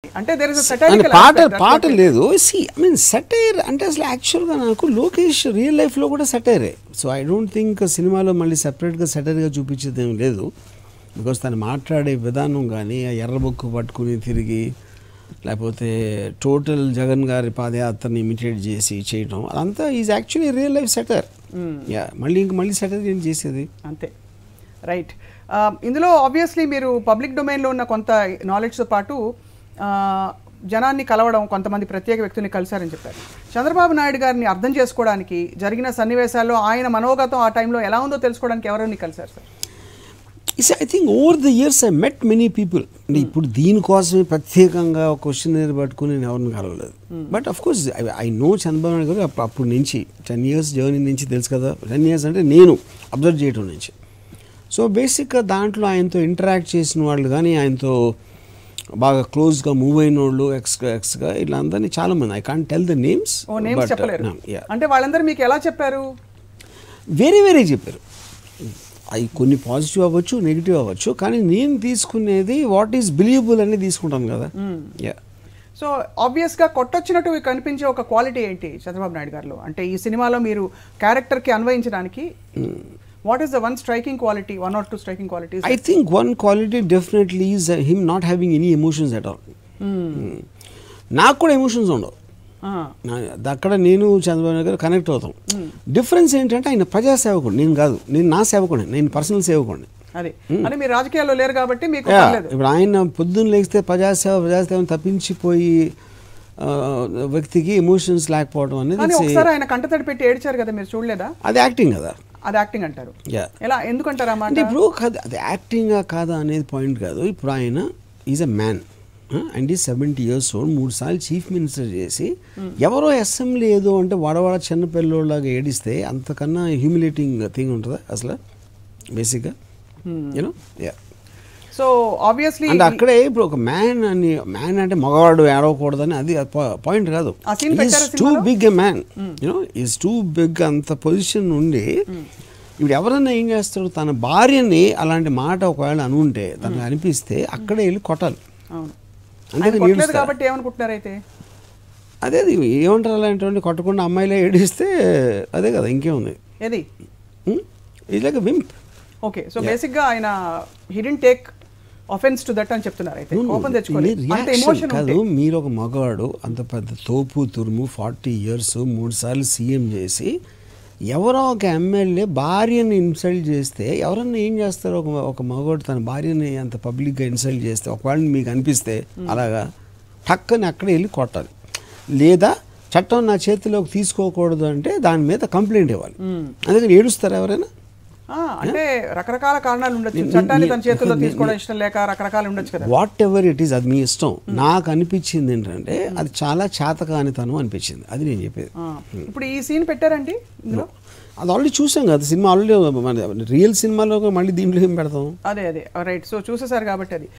అంటే there is అంటే satirical పాట పాట లేదు సి ఐ మీన్ సటైర్ అంటే అసలు యాక్చువల్గా నాకు లోకేష్ రియల్ లైఫ్లో కూడా సటైరే సో ఐ డోంట్ థింక్ సినిమాలో మళ్ళీ సపరేట్గా సటైర్గా చూపించేది ఏం లేదు బికాస్ తను మాట్లాడే విధానం కానీ ఆ ఎర్రబొక్కు పట్టుకుని తిరిగి లేకపోతే టోటల్ జగన్ గారి పాదయాత్రని ఇమిటేట్ చేసి చేయడం అదంతా is actually real life satire yeah మళ్ళీ ఇంక మళ్ళీ సెటర్ ఏం చేసేది అంతే రైట్ ఇందులో ఆబ్వియస్లీ మీరు పబ్లిక్ డొమైన్లో ఉన్న కొంత నాలెడ్జ్తో పాటు ఆ, జనాన్ని కలవడం కొంతమంది ప్రత్యేక వ్యక్తుల్ని కలిశారని చెప్పారు చంద్రబాబు నాయుడు గారిని అర్థం చేసుకోవడానికి జరిగిన సన్నివేశాల్లో ఆయన మనోగతం ఆ టైంలో ఎలా ఉందో తెలుసుకోవడానికి ఎవరిని కలిశారు sir is I think over the years I met many people అంటే ఇప్పుడు దీనికోసమే ప్రత్యేకంగా ఒక క్వశ్చన్ పట్టుకుని నేను ఎవరిని కలవలేదు but of course I know Chandrababu Naidu గారు అప్పుడు అప్పటి నుంచి టెన్ ఇయర్స్ జర్నీ నుంచి తెలుసు కదా టెన్ ఇయర్స్ అంటే నేను అబ్జర్వ్ చేయడం నుంచి సో బేసిక్గా దాంట్లో ఆయనతో ఇంటరాక్ట్ చేసిన వాళ్ళు కానీ ఆయనతో బాగా క్లోజ్గా మూవ్ అయిన వాళ్ళు ఎక్స్ ఎక్స్గా ఇలా అందరినీ చాలా మంది I can't tell the names oh names చెప్పలేరు యా అంటే వాళ్ళందరూ మీకు ఎలా చెప్పారు వేరే వేరే చెప్పారు అవి కొన్ని పాజిటివ్ అవ్వచ్చు నెగిటివ్ అవ్వచ్చు కానీ నేను తీసుకునేది వాట్ ఈస్ బిలీవబుల్ అని తీసుకుంటాను కదా యా సో ఆబ్వియస్గా కొట్టొచ్చినట్టు కనిపించే ఒక క్వాలిటీ ఏంటి చంద్రబాబు నాయుడు గారిలో అంటే ఈ సినిమాలో మీరు క్యారెక్టర్కి అన్వయించడానికి what is the one striking quality one or two striking qualities I think one quality definitely is him not having any emotions at all నాకు కూడా ఎమోషన్స్ ఉండవు నా- అక్కడ నేను చంద్రబాబు నాయుడు గారు కనెక్ట్ అవుతాం డిఫరెన్స్ ఏంటంటే ఆయన ప్రజాసేవకుడు నేను కాదు నేను నా సేవకుడిని నేను పర్సనల్ సేవకుడిని అది అని మీరు రాజకీయాల్లో లేరు కాబట్టి మీకు యా, పర్లేదు ఇప్పుడు ఆయన పొద్దున్న లేస్తే ప్రజాసేవ ప్రజాసేవ తప్పించిపోయి ఆ, వ్యక్తికి ఎమోషన్స్ లేకపోవడం కానీ అనేది ఒకసారి ఆయన కంటతడి పెట్టి ఏడ్చారు కదా మీరు చూడలేదా అది యాక్టింగ్ కదా అది యాక్టింగ్ అంటారు యా ఎలా ఎందుకంటారు అన్నమాట అంటే ఇప్పుడు కాదు అది యాక్టింగా కాదా అనేది పాయింట్ కాదు ఇప్పుడు ఆయన ఈజ్ అ మ్యాన్ అండ్ ఈ సెవెంటీ ఇయర్స్ ఓల్డ్ మూడు సార్లు చీఫ్ మినిస్టర్ చేసి ఎవరో అసెంబ్లీ ఏదో అంటే వాడవాడ చిన్న పిల్లోళ్ళలాగా ఏడిస్తే అంతకన్నా హ్యూమిలేటింగ్ థింగ్ ఉంటుందా అసలు బేసిక్గా యూనో యా సో ఆబ్వియస్లీ అంటే అక్కడే ఇప్పుడు ఒక మ్యాన్ అని మ్యాన్ అంటే మగవాడు ఏడవకూడదని అది పాయింట్ కాదు ఆ scene పెట్టారా టూ సినిమాలో? Big a man you know is too big అంత పొజిషన్ నుండి ఇప్పుడు ఎవరన్నా ఏం చేస్తాడు తన భార్యని అలాంటి మాట ఒకవేళ అనుంటే తనకు అనిపిస్తే అక్కడే వెళ్ళి కొట్టాలి అవును అంతే ఆయన కొట్టలేదు ఏడుస్తారు. కాబట్టి ఏమనుకుంటున్నారు అయితే అదే అది ఏమంటారు అలాంటి కొట్టకుండా అమ్మాయిలే ఏడిస్తే అదే కదా ఇంకేముంది ఏది ఇది like wimp okay so basic గా ఆయన hidden take offence to that అని చెప్తున్నారు అయితే కోపం తెచ్చుకోలేదు అంత రియాక్షన్ ఎమోషన్ కాదు మీరు ఒక మగవాడు అంత పెద్ద తోపు తురుము ఫార్టీ ఇయర్స్ మూడు సార్లు సీఎం చేసి ఎవరో ఒక ఎమ్మెల్యే భార్యని ఇన్సల్ట్ చేస్తే ఎవరన్నా ఏం చేస్తారు ఒక ఒక మగవాడు తన భార్యని అంత పబ్లిక్గా ఇన్సల్ట్ చేస్తే ఒకవేళ మీకు అనిపిస్తే అలాగా టక్కని అక్కడే వెళ్ళి కొట్టాలి లేదా చట్టం నా చేతిలోకి తీసుకోకూడదు అంటే దాని మీద కంప్లైంట్ ఇవ్వాలి అందుకని ఏడుస్తారు ఎవరైనా అంటే రకరకాల కారణాలు ఉండొచ్చు చట్టాన్ని తన చేతుల్లో తీసుకోవడం ఇష్టం లేక రకరకాలు ఉండొచ్చు కదా వాట్ ఎవర్ ఇట్ ఈస్ అది మీ ఇష్టం నాకు అనిపించింది ఏంటంటే అది చాలా చేతకానితనం అనిపించింది అది నేను చెప్పేది ఆ, ఇప్పుడు ఈ సీన్ పెట్టారండి ఇందులో అది ఆల్రెడీ చూసాం కదా సినిమా ఆల్రెడీ మన రియల్ సినిమాలో మళ్ళీ దీంట్లో ఏం పెడతాం అదే అదే రైట్ సో చూసేసారు కాబట్టి అది